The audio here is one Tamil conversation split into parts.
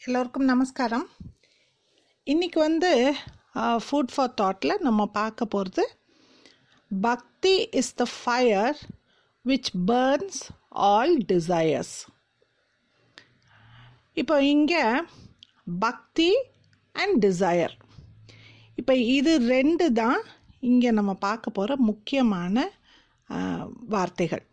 எல்லோருக்கும் நமஸ்காரம் இன்னைக்கு வந்து ஃபுட் ஃபார் தாட்டில் நம்ம பார்க்க போகிறது bhakti is the fire which burns all desires இப்போ இங்கே பக்தி அண்ட் டிசையர் இப்போ இது ரெண்டு தான் இங்கே நம்ம பார்க்க போகிற முக்கியமான ஆ, வார்த்தைகள்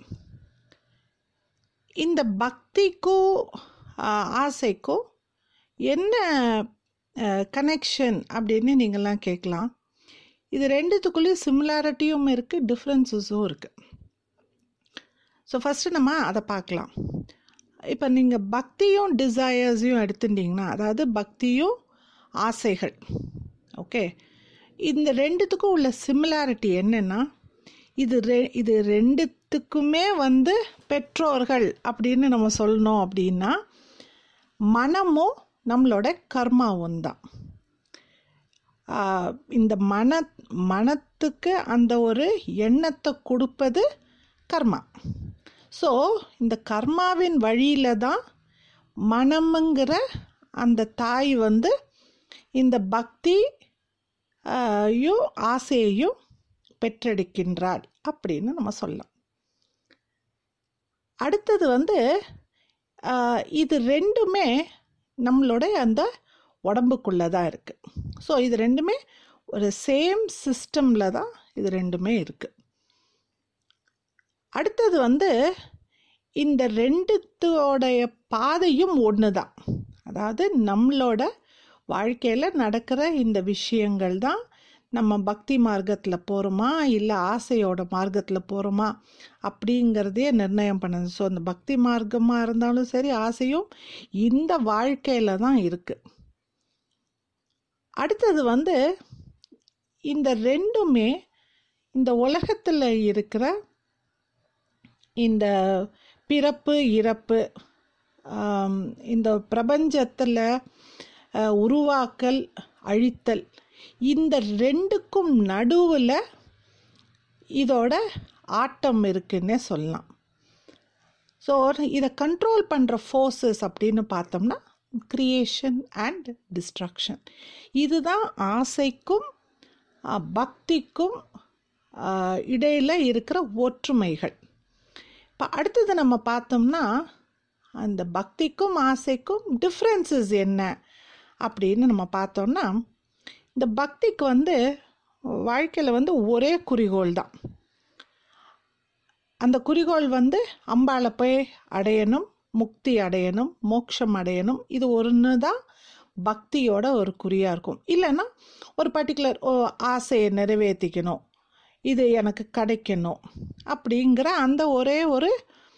இந்த பக்திக்கும் ஆ, ஆசைக்கும் என்ன கனெக்ஷன் அப்படின்னு நீங்கள்லாம் கேட்கலாம் இது ரெண்டுத்துக்குள்ளேயும் சிமிலாரிட்டியும் இருக்குது டிஃப்ரென்சஸும் இருக்குது ஸோ ஃபஸ்ட்டு நம்ம அதை பார்க்கலாம் இப்போ நீங்கள் பக்தியும் டிசையர்ஸையும் எடுத்துட்டிங்கன்னா அதாவது பக்தியும் ஆசைகள் ஓகே இந்த ரெண்டுத்துக்கும் உள்ள சிமிலாரிட்டி என்னென்னா இது ரெ இது ரெண்டுத்துக்குமே வந்து பெற்றோர்கள் அப்படின்னு நம்ம சொல்லணும் அப்படின்னா மனமும் நம்மளோட கர்மாவும் தான் ஆஹ் இந்த மன மனத்துக்கு அந்த ஒரு எண்ணத்தை கொடுப்பது கர்மா ஸோ இந்த கர்மாவின் வழியில தான் மனமுங்கிற அந்த தாய் வந்து இந்த பக்தி ஆஹ் யும் ஆசையையும் பெற்றெடுக்கின்றாள் அப்படின்னு நம்ம சொல்லலாம் அடுத்தது வந்து ஆஹ் இது ரெண்டுமே நம்மளோட அந்த உடம்புக்குள்ளே தான் இருக்குது ஸோ இது ரெண்டுமே ஒரு சேம் சிஸ்டமில் தான் இது ரெண்டுமே இருக்குது அடுத்தது வந்து இந்த ரெண்டுத்தோடைய பாதையும் ஒன்று தான் அதாவது நம்மளோட வாழ்க்கையில் நடக்கிற இந்த விஷயங்கள் தான் நம்ம பக்தி மார்க்கத்தில் போகிறோமா இல்லை ஆசையோட மார்க்கத்தில் போகிறோமா அப்படிங்கிறதையே நிர்ணயம் பண்ணுது ஸோ அந்த பக்தி மார்க்கமாக இருந்தாலும் சரி ஆசையும் இந்த வாழ்க்கையில் தான் இருக்குது அடுத்தது வந்து இந்த ரெண்டுமே இந்த உலகத்தில் இருக்கிற இந்த பிறப்பு இறப்பு ஆம், இந்த பிரபஞ்சத்தில் அஹ், உருவாக்கல் அழித்தல் இந்த ரெண்டுக்கும் நடுவில் இதோட ஆட்டம் இருக்குன்னே சொல்லலாம் ஸோ இதை கண்ட்ரோல் பண்ணுற ஃபோர்ஸஸ் அப்படின்னு பார்த்தோம்னா கிரியேஷன் அண்ட் டிஸ்ட்ரக்ஷன் இதுதான் ஆசைக்கும் அஹ், பக்திக்கும் அஹ், இடையில இருக்கிற ஒற்றுமைகள் இப்போ அடுத்தது நம்ம பார்த்தோம்னா அந்த பக்திக்கும் ஆசைக்கும் டிஃப்ரென்சஸ் என்ன அப்படின்னு நம்ம பார்த்தோம்னா இந்த பக்திக்கு வந்து வாழ்க்கையில் வந்து ஒரே குறிக்கோள் தான் அந்த குறிக்கோள் வந்து அம்பாளை போய் அடையணும் முக்தி அடையணும் மோட்சம் அடையணும் இது ஒன்று தான் பக்தியோட ஒரு குறியாக இருக்கும் இல்லைன்னா ஒரு பர்டிகுலர் ஆசையை நிறைவேற்றிக்கணும் இது எனக்கு கிடைக்கணும் அப்படிங்கிற அந்த ஒரே ஒரு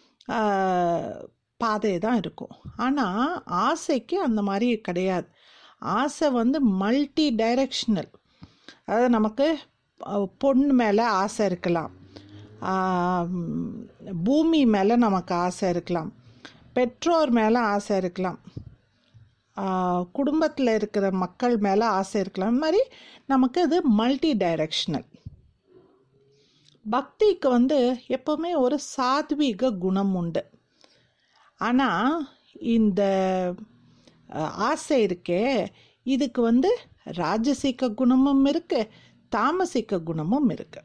பாதை தான் இருக்கும் ஆனால் ஆசைக்கு அந்த மாதிரி கிடையாது ஆசை வந்து மல்டி டைரெக்ஷனல் அதாவது நமக்கு அஹ், பொண்ணு மேலே ஆசை இருக்கலாம் ஆம், பூமி மேலே நமக்கு ஆசை இருக்கலாம் பெற்றோர் மேலே ஆசை இருக்கலாம் குடும்பத்தில் இருக்கிற மக்கள் மேலே ஆசை இருக்கலாம் இந்த மாதிரி நமக்கு இது மல்டி டைரெக்ஷனல் பக்திக்கு வந்து எப்போவுமே ஒரு சாத்வீக குணம் உண்டு ஆனால் இந்த அஹ், ஆசை இருக்கே இதுக்கு வந்து ராஜசிக குணமும் இருக்கு தாமசிக்க குணமும் இருக்கு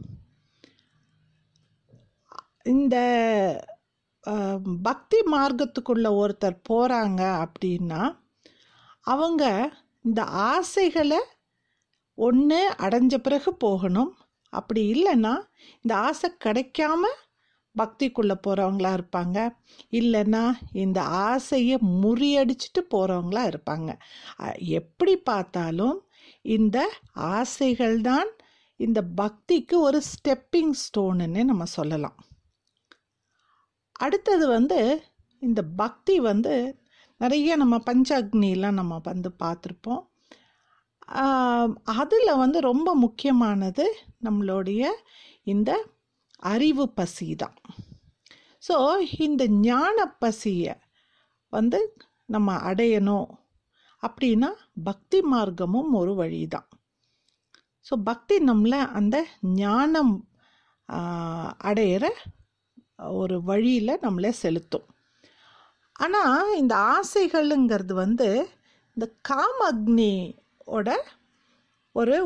இந்த அஹ், பக்தி மார்க்கத்துக்குள்ள ஒருத்தர் போகிறாங்க அப்படின்னா அவங்க இந்த ஆசைகளை ஒன்று அடைஞ்ச பிறகு போகணும் அப்படி இல்லைன்னா இந்த ஆசை கிடைக்காம பக்திக்குள்ளே போகிறவங்களா இருப்பாங்க இல்லைன்னா இந்த ஆசையை முறியடிச்சிட்டு போகிறவங்களா இருப்பாங்க அஹ், எப்படி பார்த்தாலும் இந்த ஆசைகள் தான் இந்த பக்திக்கு ஒரு ஸ்டெப்பிங் ஸ்டோனுன்னு நம்ம சொல்லலாம் அடுத்தது வந்து இந்த பக்தி வந்து நிறைய நம்ம பஞ்சாக்னிலாம் நம்ம வந்து பார்த்துருப்போம் அதில் வந்து ரொம்ப முக்கியமானது நம்மளுடைய இந்த அறிவு பசி தான் ஸோ இந்த ஞான பசியை வந்து நம்ம அடையணும் அப்படின்னா பக்தி மார்க்கமும் ஒரு வழி தான் ஸோ பக்தி நம்மளை அந்த ஞானம் ஆஹ், அடையிற ஒரு வழியில் நம்மளை செலுத்தும் ஆனால் இந்த ஆசைகளுங்கிறது வந்து இந்த காமக்னியோட ஒரு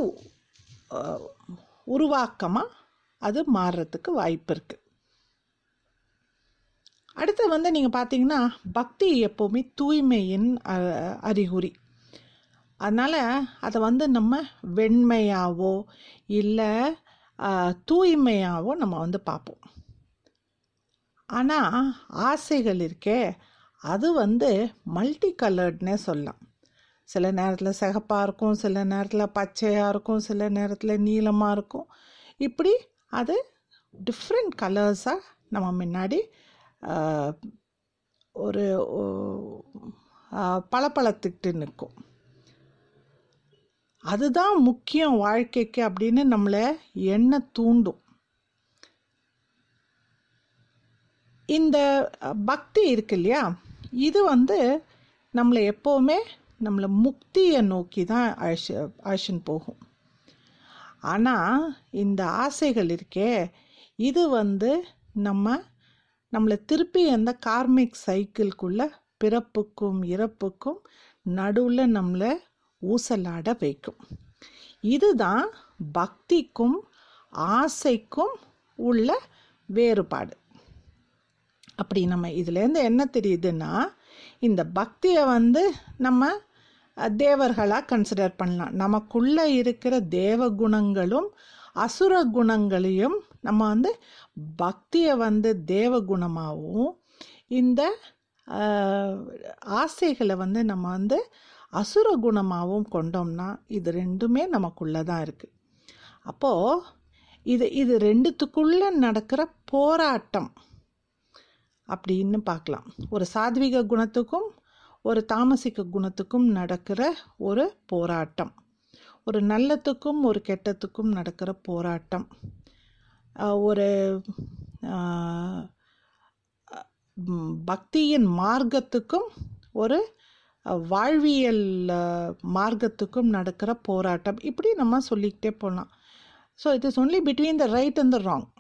உருவாக்கமாக அது மாறுறதுக்கு வாய்ப்பு இருக்குது அடுத்து வந்து நீங்கள் பார்த்தீங்கன்னா பக்தி எப்போவுமே தூய்மையின் அ- அறிகுறி அதனால் அதை வந்து நம்ம வெண்மையாவோ இல்லை தூய்மையாவோ நம்ம வந்து பார்ப்போம் ஆனால் ஆசைகள் இருக்கே அது வந்து மல்டி கலர்ட்னே சொல்லலாம் சில நேரத்தில் சிகப்பாக இருக்கும் சில நேரத்தில் பச்சையாக இருக்கும் சில நேரத்தில் நீலமாக இருக்கும் இப்படி அது டிஃப்ரெண்ட் கலர்ஸாக நம்ம முன்னாடி ஆஹ், ஒரு பளபளத்துக்கிட்டு நிற்கும் அதுதான் முக்கியம் வாழ்க்கைக்கு அப்படின்னு நம்மளை எண்ண தூண்டும் இந்த அஹ், பக்தி இருக்கு இல்லையா இது வந்து நம்மளை எப்போவுமே நம்மளை முக்தியை நோக்கி தான் அழைச்சி அழைச்சின்னு போகும் ஆனால் இந்த ஆசைகள் இருக்கே இது வந்து நம்ம நம்மளை திருப்பி அந்த கார்மிக் சைக்கிள்குள்ள பிறப்புக்கும் இறப்புக்கும் நடுவில் நம்மளை ஊசலாட வைக்கும் இதுதான் பக்திக்கும் ஆசைக்கும் உள்ள வேறுபாடு அப்படி நம்ம இதுலேருந்து என்ன தெரியுதுன்னா இந்த பக்தியை வந்து நம்ம அஹ், தேவர்களாக கன்சிடர் பண்ணலாம் நமக்குள்ளே இருக்கிற தேவ குணங்களும் அசுர குணங்களையும் நம்ம வந்து பக்தியை வந்து தேவ குணமாகவும் இந்த அஹ், ஆசைகளை வந்து நம்ம வந்து அசுர குணமாகவும் கொண்டோம்னா இது ரெண்டுமே நமக்குள்ளே தான் இருக்குது அப்போது இது இது ரெண்டுத்துக்குள்ளே நடக்கிற போராட்டம் அப்படின்னு பார்க்கலாம் ஒரு சாத்விக குணத்துக்கும் ஒரு தாமசிக குணத்துக்கும் நடக்கிற ஒரு போராட்டம் ஒரு நல்லத்துக்கும் ஒரு கெட்டத்துக்கும் நடக்கிற போராட்டம் ஆஹ் ஒரு ஆஹ், ம், பக்தியின் மார்க்கத்துக்கும் ஒரு அஹ், வாழ்வியல் அஹ், மார்க்கத்துக்கும் நடக்கிற போராட்டம் இப்படி நம்ம சொல்லிக்கிட்டே போகலாம் so it is only between the right and the wrong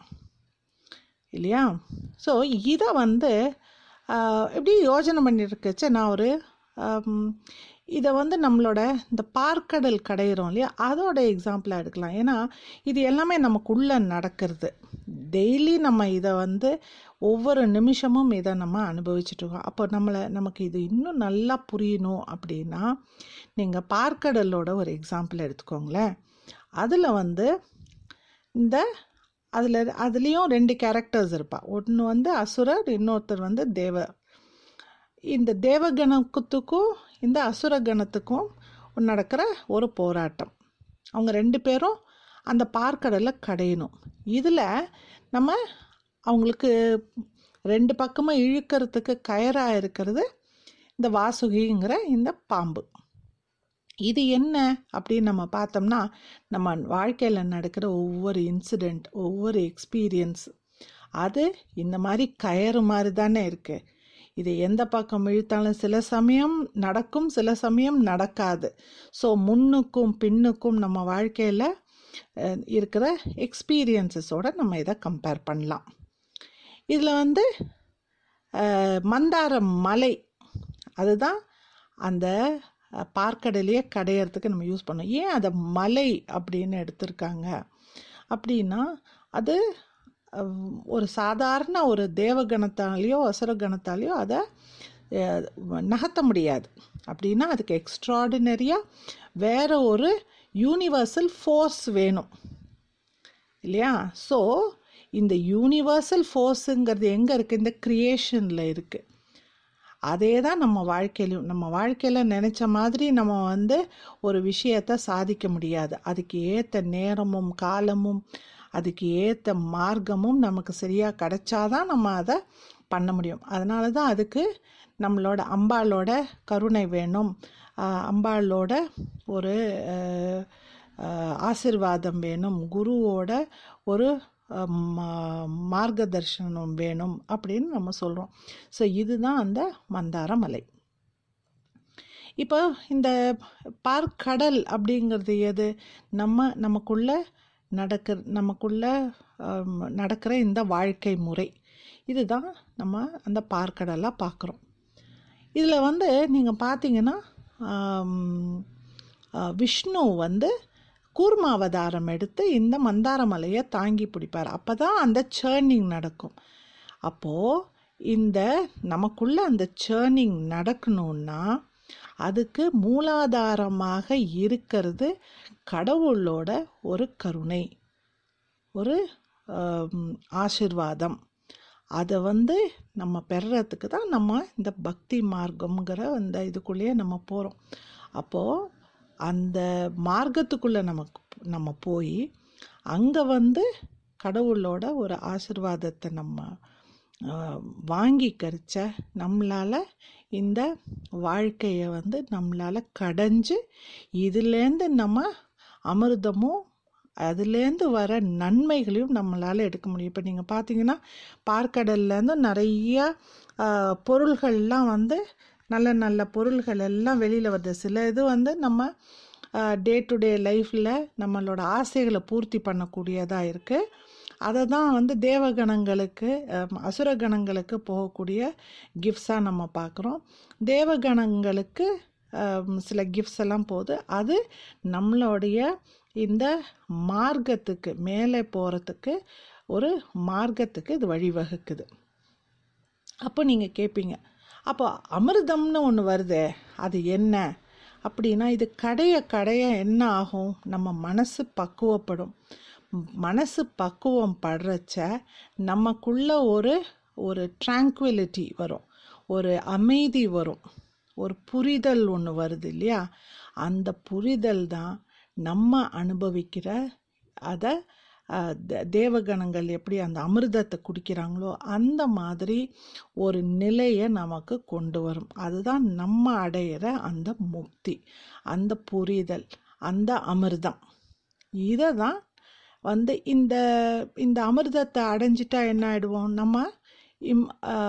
இல்லையா ஸோ இதை வந்து ஆஹ், எப்படி யோசனை பண்ணியிருக்கச்சு நான் ஒரு ஆம், இதை வந்து நம்மளோட இந்த பார்க்கடல் கடையிறோம் இல்லையா அதோட எக்ஸாம்பிளாக எடுக்கலாம் ஏன்னா இது எல்லாமே நமக்குள்ளே நடக்கிறது டெய்லி நம்ம இதை வந்து ஒவ்வொரு நிமிஷமும் இதை நம்ம அனுபவிச்சுட்டு இருக்கோம் அப்போ நம்மளை நமக்கு இது இன்னும் நல்லா புரியணும் அப்படின்னா நீங்கள் பார்க்கடலோட ஒரு எக்ஸாம்பிள் எடுத்துக்கோங்களேன் அதில் வந்து இந்த அதில் அதுலேயும் ரெண்டு கேரக்டர்ஸ் இருப்பா ஒன்று வந்து அசுரர் இன்னொருத்தர் வந்து தேவ இந்த தேவகணத்துக்கும் இந்த அசுரகணத்துக்கும் நடக்கிற ஒரு போராட்டம் அவங்க ரெண்டு பேரும் அந்த பார்க்கடலை கடையணும் இதில் நம்ம அவங்களுக்கு ரெண்டு பக்கமும் இழுக்கிறதுக்கு கயராக இருக்கிறது இந்த வாசுகிங்கிற இந்த பாம்பு இது என்ன அப்படின்னு நம்ம பார்த்தோம்னா நம்ம வாழ்க்கையில் நடக்கிற ஒவ்வொரு இன்சிடெண்ட் ஒவ்வொரு எக்ஸ்பீரியன்ஸ் அது இந்த மாதிரி கயறு மாதிரி தானே இருக்குது இது எந்த பக்கம் இழுத்தாலும் சில சமயம் நடக்கும் சில சமயம் நடக்காது ஸோ முன்னுக்கும் பின்னுக்கும் நம்ம வாழ்க்கையில் இருக்கிற எக்ஸ்பீரியன்ஸஸோட நம்ம இதை கம்பேர் பண்ணலாம் இதில் வந்து அஹ், மந்தார மலை அதுதான் அந்த அஹ், பார்க்கடலையே கடையிறதுக்கு நம்ம யூஸ் பண்ணோம் ஏன் அதை மலை அப்படின்னு எடுத்திருக்காங்க அப்படின்னா அது அஹ், ஒரு சாதாரண ஒரு தேவகணத்தாலேயோ அசுரகணத்தாலேயோ அதை அஹ், நகர்த்த முடியாது அப்படின்னா அதுக்கு எக்ஸ்ட்ராடினரியாக வேற ஒரு யூனிவர்சல் ஃபோர்ஸ் வேணும் இல்லையா ஸோ இந்த யூனிவர்சல் ஃபோர்ஸுங்கிறது எங்கே இருக்குது இந்த க்ரியேஷனில் இருக்குது அதே தான் நம்ம வாழ்க்கையிலும் நம்ம வாழ்க்கையில் நினச்ச மாதிரி நம்ம வந்து ஒரு விஷயத்தை சாதிக்க முடியாது அதுக்கு ஏற்ற நேரமும் காலமும் அதுக்கு ஏற்ற மார்க்கமும் நமக்கு சரியாக கிடைச்சாதான் நம்ம அதை பண்ண முடியும் அதனால தான் அதுக்கு நம்மளோட அம்பாளோட கருணை வேணும் ஆஹ் அம்பாளோட ஒரு ஆஹ், ஆஹ், ஆசிர்வாதம் வேணும் குருவோட ஒரு ஆஹ், மா- மார்க்கதர்ஷனம் வேணும் அப்படின்னு நம்ம சொல்கிறோம் ஸோ இதுதான் அந்த மந்தார மலை இப்போ இந்த பார்க்கடல் அப்படிங்கிறது எது நம்ம நமக்குள்ள நடக்கிற நமக்குள்ள ஆம், நடக்கிற இந்த வாழ்க்கை முறை இதுதான் நம்ம அந்த பார்க்கடலாக பார்க்குறோம் இதில் வந்து நீங்கள் பார்த்தீங்கன்னா ஆம், ஆ, விஷ்ணு வந்து கூர்மாவதாரம் எடுத்து இந்த மந்தார மலையை தாங்கி பிடிப்பார் அப்போ தான் அந்த சேர்னிங் நடக்கும் அப்போது இந்த நமக்குள்ள அந்த சேர்னிங் நடக்கணும்னா அதுக்கு மூலாதாரமாக இருக்கிறது கடவுளோட ஒரு கருணை ஒரு ஆம், ஆசிர்வாதம் அதை வந்து நம்ம பெறுறதுக்கு தான் நம்ம இந்த பக்தி மார்க்கம்ங்கிற அந்த இதுக்குள்ளேயே நம்ம போகிறோம் அப்போது அந்த மார்க்கத்துக்குள்ளே நமக்கு நம்ம போய் அங்கே வந்து கடவுளோட ஒரு ஆசிர்வாதத்தை நம்ம ஆ, வாங்கி கரிச்ச நம்மளால் இந்த வாழ்க்கையை வந்து நம்மளால் கடைஞ்சு இதுலேருந்து நம்ம அமிர்தமும் அதுலேருந்து வர நன்மைகளையும் நம்மளால் எடுக்க முடியும் இப்போ நீங்கள் பார்த்தீங்கன்னா பார்க்கடல்லேருந்து நிறைய ஆ, பொருள்கள்லாம் வந்து நல்ல நல்ல பொருள்கள் எல்லாம் வெளியில் வருது சில இது வந்து நம்ம டே டு டே லைஃப்பில் நம்மளோட ஆசைகளை பூர்த்தி பண்ணக்கூடியதாக இருக்குது அதை தான் வந்து தேவகணங்களுக்கு அஹ், அசுரகணங்களுக்கு போகக்கூடிய கிஃப்ட்ஸாக நம்ம பார்க்குறோம் தேவகணங்களுக்கு அஹ், சில கிஃப்ட்ஸ் எல்லாம் போகுது அது நம்மளுடைய இந்த மார்க்கத்துக்கு மேலே போகிறதுக்கு ஒரு மார்க்கத்துக்கு இது வழிவகுக்குது அப்போ நீங்கள் கேட்பீங்க அப்போ அமிர்தம்னு ஒன்று வருதே அது என்ன அப்படின்னா இது கடைய கடைய என்ன ஆகும் நம்ம மனசு பக்குவப்படும் ம், மனசு பக்குவம் படுறச்ச நமக்குள்ள ஒரு ஒரு ட்ராங்குவிலிட்டி வரும் ஒரு அமைதி வரும் ஒரு புரிதல் ஒன்று வருது இல்லையா அந்த புரிதல் தான் நம்ம அனுபவிக்கிற அதை அஹ், தே- தேவகணங்கள் எப்படி அந்த அமிர்தத்தை குடிக்கிறாங்களோ அந்த மாதிரி ஒரு நிலையை நமக்கு கொண்டு வரும் அதுதான் நம்ம அடையிற அந்த முக்தி அந்த புரிதல் அந்த அமிர்தம் இதை தான் வந்து இந்த இந்த அமிர்தத்தை அடைஞ்சிட்டா என்ன ஆயிடுவோம் நம்ம இம்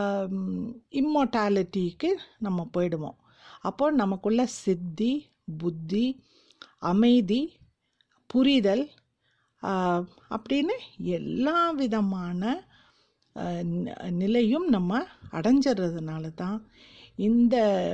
இம்மோட்டாலிட்டிக்கு நம்ம போயிடுவோம் அப்போ நமக்குள்ள சித்தி புத்தி அமைதி புரிதல் ஆஹ், அப்படின்னு எல்லா விதமான ஆஹ், நி- நிலையும் நம்ம அடைஞ்சிடுறதுனால தான் இந்த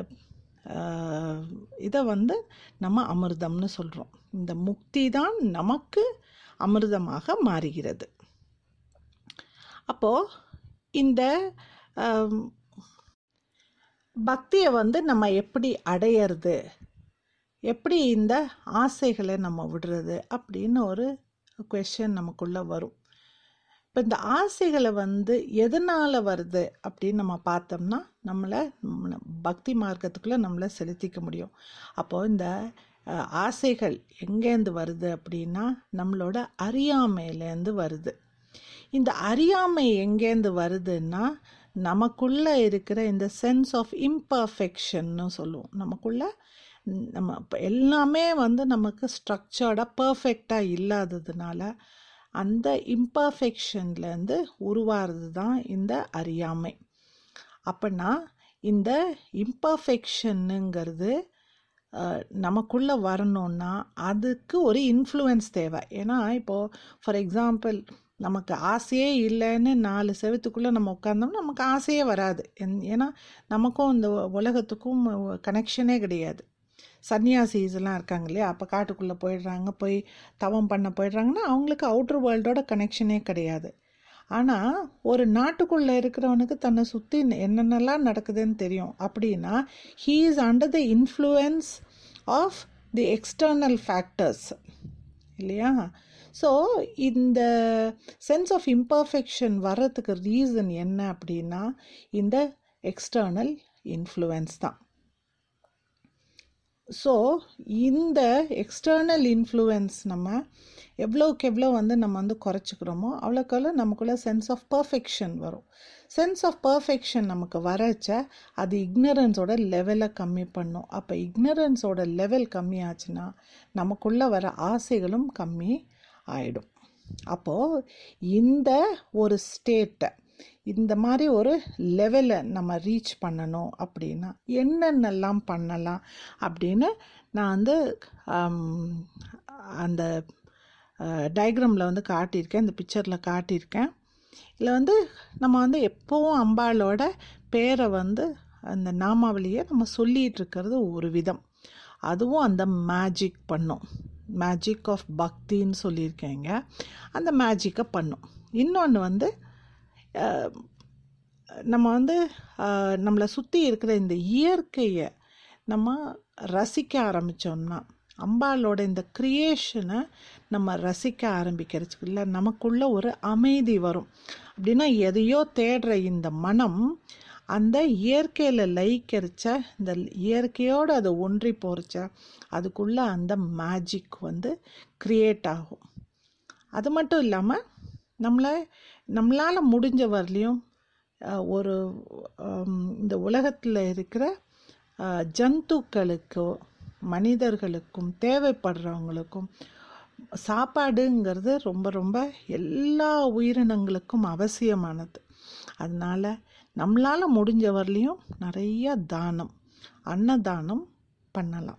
இதை வந்து நம்ம அமிர்தம்னு சொல்கிறோம் இந்த முக்தி தான் நமக்கு அமிர்தமாக மாறுகிறது அப்போது இந்த ஆம், பக்தியை வந்து நம்ம எப்படி அடையிறது எப்படி இந்த ஆசைகளை நம்ம விடுறது அப்படின்னு ஒரு கொஷன் நமக்குள்ளே வரும் இப்போ இந்த ஆசைகளை வந்து எதனால் வருது அப்படின்னு நம்ம பார்த்தோம்னா நம்மளை நம்மள பக்தி மார்க்கத்துக்குள்ளே நம்மளை செலுத்திக்க முடியும் அப்போது இந்த அஹ், ஆசைகள் எங்கேருந்து வருது அப்படின்னா நம்மளோட அறியாமையிலேருந்து வருது இந்த அறியாமை எங்கேருந்து வருதுன்னா நமக்குள்ளே இருக்கிற இந்த சென்ஸ் ஆஃப் இம்பர்ஃபெக்ஷன்னு சொல்லுவோம் நமக்குள்ள ம், நம்ம இப்ப எல்லாமே வந்து நமக்கு ஸ்ட்ரக்சர்டாக பர்ஃபெக்டாக இல்லாததுனால அந்த இம்பர்ஃபெக்ஷன்லேருந்து உருவாகிறது தான் இந்த அறியாமை அப்படின்னா இந்த இம்பர்ஃபெக்ஷனுங்கிறது நமக்குள்ளே வரணும்னா அதுக்கு ஒரு இன்ஃப்ளூயன்ஸ் தேவை ஏன்னா இப்போது ஃபார் எக்ஸாம்பிள் நமக்கு ஆசையே இல்லைன்னு நாலு செவத்துக்குள்ளே நம்ம உட்காந்தோம்னா நமக்கு ஆசையே வராது என்- ஏன்னா நமக்கும் இந்த உலகத்துக்கும் கனெக்ஷனே கிடையாது சன்னியாசிஸ் எல்லாம் இருக்காங்க இல்லையா அப்போ காட்டுக்குள்ளே போயிடுறாங்க போய் தவம் பண்ண போயிடுறாங்கன்னா அவங்களுக்கு அவுட்டர் வேர்ல்டோட கனெக்ஷனே கிடையாது ஆனால் ஒரு நாட்டுக்குள்ளே இருக்கிறவனுக்கு தன்னை சுற்றி என்னென்னலாம் நடக்குதுன்னு தெரியும் அப்படின்னா he is under the influence of the external factors இல்லையா ஸோ இந்த சென்ஸ் ஆஃப் இம்பர்ஃபெக்ஷன் வர்றதுக்கு ரீசன் என்ன அப்படின்னா இந்த எக்ஸ்டர்னல் இன்ஃப்ளூயன்ஸ் தான் ஸோ இந்த எக்ஸ்டர்னல் இன்ஃப்ளூயன்ஸ் நம்ம எவ்வளோக்கு எவ்வளோ வந்து நம்ம வந்து குறைச்சிக்கிறோமோ அவ்வளோக்கு நமக்குள்ள சென்ஸ் ஆஃப் பர்ஃபெக்ஷன் வரும் சென்ஸ் ஆஃப் பர்ஃபெக்ஷன் நமக்கு வரச்ச அது இக்னரன்ஸோட லெவலை கம்மி பண்ணும் அப்போ இக்னரன்ஸோட லெவல் கம்மி ஆச்சுன்னா நமக்குள்ளே வர ஆசைகளும் கம்மி ஆயிடும் அப்போது இந்த ஒரு ஸ்டேட்டை இந்த மாதிரி ஒரு லெவலை நம்ம ரீச் பண்ணணும் அப்படின்னா என்னென்னலாம் பண்ணலாம் அப்படின்னு நான் வந்து ஆம், அந்த டயக்ராமில் வந்து காட்டியிருக்கேன் இந்த பிக்சரில் காட்டியிருக்கேன் இதில் வந்து நம்ம வந்து எப்போவும் அம்பாளோட பேரை வந்து அந்த நாமாவளியை நம்ம சொல்லிகிட்டு இருக்கிறது ஒரு விதம் அதுவும் அந்த மேஜிக் பண்ணும் மேஜிக் ஆஃப் பக்தின்னு சொல்லியிருக்கேங்க அந்த மேஜிக்கை பண்ணும் இன்னொன்று வந்து அஹ், நம்ம வந்து அஹ், நம்மளை சுற்றி இருக்கிற இந்த இயற்கையை நம்ம ரசிக்க ஆரம்பித்தோம்னா அம்பாளோட இந்த க்ரியேஷனை நம்ம ரசிக்க ஆரம்பிக்கிறதுக்குள்ள நமக்குள்ள ஒரு அமைதி வரும் அப்படின்னா எதையோ தேடுற இந்த மனம் அந்த இயற்கையில் லயிக்கிறச்ச இந்த இயற்கையோடு அதை ஒன்றி போகிறச்ச அதுக்குள்ள அந்த மேஜிக் வந்து க்ரியேட் ஆகும் அது மட்டும் இல்லாமல் நம்மளை நம்மளால் முடிஞ்ச வரலையும் அஹ், ஒரு ஹம், இந்த உலகத்தில் இருக்கிற அஹ், ஜந்துக்களுக்கோ மனிதர்களுக்கும் தேவைப்படுறவங்களுக்கும் சாப்பாடுங்கிறது ரொம்ப ரொம்ப எல்லா உயிரினங்களுக்கும் அவசியமானது அதனால் நம்மளால் முடிஞ்ச வரலையும் நிறைய தானம் அன்னதானம் பண்ணலாம்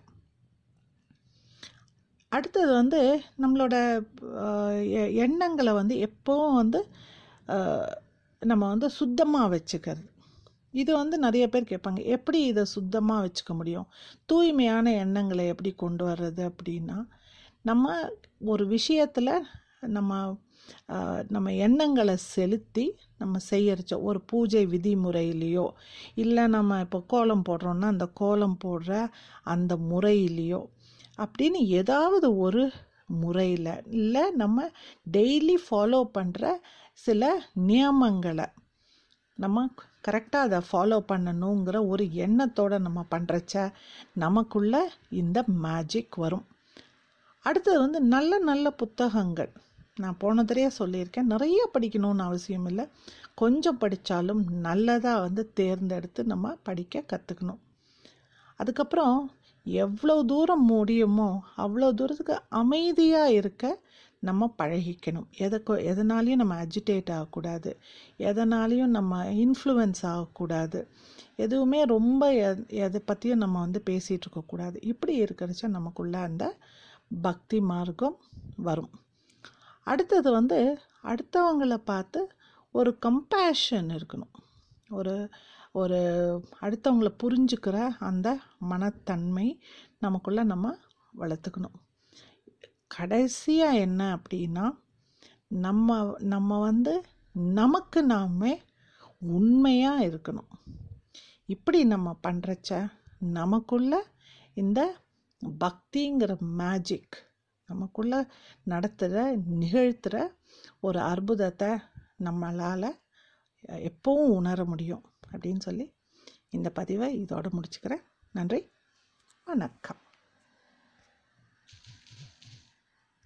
அடுத்தது வந்து நம்மளோட அஹ், எ- எண்ணங்களை வந்து எப்போவும் வந்து அஹ், நம்ம வந்து சுத்தமாக வச்சுக்கிறது இது வந்து நிறைய பேர் கேட்பாங்க எப்படி இதை சுத்தமாக வச்சுக்க முடியும் தூய்மையான எண்ணங்களை எப்படி கொண்டு வர்றது அப்படின்னா நம்ம ஒரு விஷயத்தில் நம்ம ஆஹ், நம்ம எண்ணங்களை செலுத்தி நம்ம செய்யறச்ச ஒரு பூஜை விதிமுறையிலையோ இல்லை நம்ம இப்போ கோலம் போடுறோன்னா அந்த கோலம் போடுற அந்த முறையிலையோ அப்படின்னு ஏதாவது ஒரு முறையில் இல்லை நம்ம டெய்லி ஃபாலோ பண்ணுற சில நியமங்களை நம்ம கரெக்டாக அதை ஃபாலோ பண்ணணுங்கிற ஒரு எண்ணத்தோடு நம்ம பண்ணுறச்ச நமக்குள்ள இந்த மேஜிக் வரும் அடுத்தது வந்து நல்ல நல்ல புத்தகங்கள் நான் போன தடவையே சொல்லியிருக்கேன் நிறைய படிக்கணும்னு அவசியம் இல்லை கொஞ்சம் படித்தாலும் நல்லதாக வந்து தேர்ந்தெடுத்து நம்ம படிக்க கற்றுக்கணும் அதுக்கப்புறம் எவ்வளோ தூரம் முடியுமோ அவ்வளோ தூரத்துக்கு அமைதியாக இருக்க நம்ம பழகிக்கணும் எதுக்கு எதனாலையும் நம்ம அஜிடேட் ஆகக்கூடாது எதனாலையும் நம்ம இன்ஃப்ளூயன்ஸ் ஆகக்கூடாது எதுவுமே ரொம்ப எ- எதை பற்றியும் நம்ம வந்து பேசிகிட்டு இருக்கக்கூடாது இப்படி இருக்கிறச்ச நமக்குள்ள அந்த பக்தி மார்க்கம் வரும் அடுத்தது வந்து அடுத்தவங்களை பார்த்து ஒரு கம்பேஷன் இருக்கணும் ஒரு ஒரு அடுத்தவங்கள புரிஞ்சுக்கிற அந்த மனத்தன்மை நமக்குள்ள நம்ம வளர்த்துக்கணும் கடைசியாக என்ன அப்படின்னா நம்ம நம்ம வந்து நமக்கு நாமே உண்மையாக இருக்கணும் இப்படி நம்ம பண்ணுறச்ச நமக்குள்ள இந்த பக்திங்கிற மேஜிக் நமக்குள்ள நடத்துகிற நிகழ்த்துகிற ஒரு அற்புதத்தை நம்மளால் எப்பவும் உணர முடியும் அப்படின்னு சொல்லி இந்த பதிவை இதோட முடிச்சுக்கிறேன் நன்றி வணக்கம்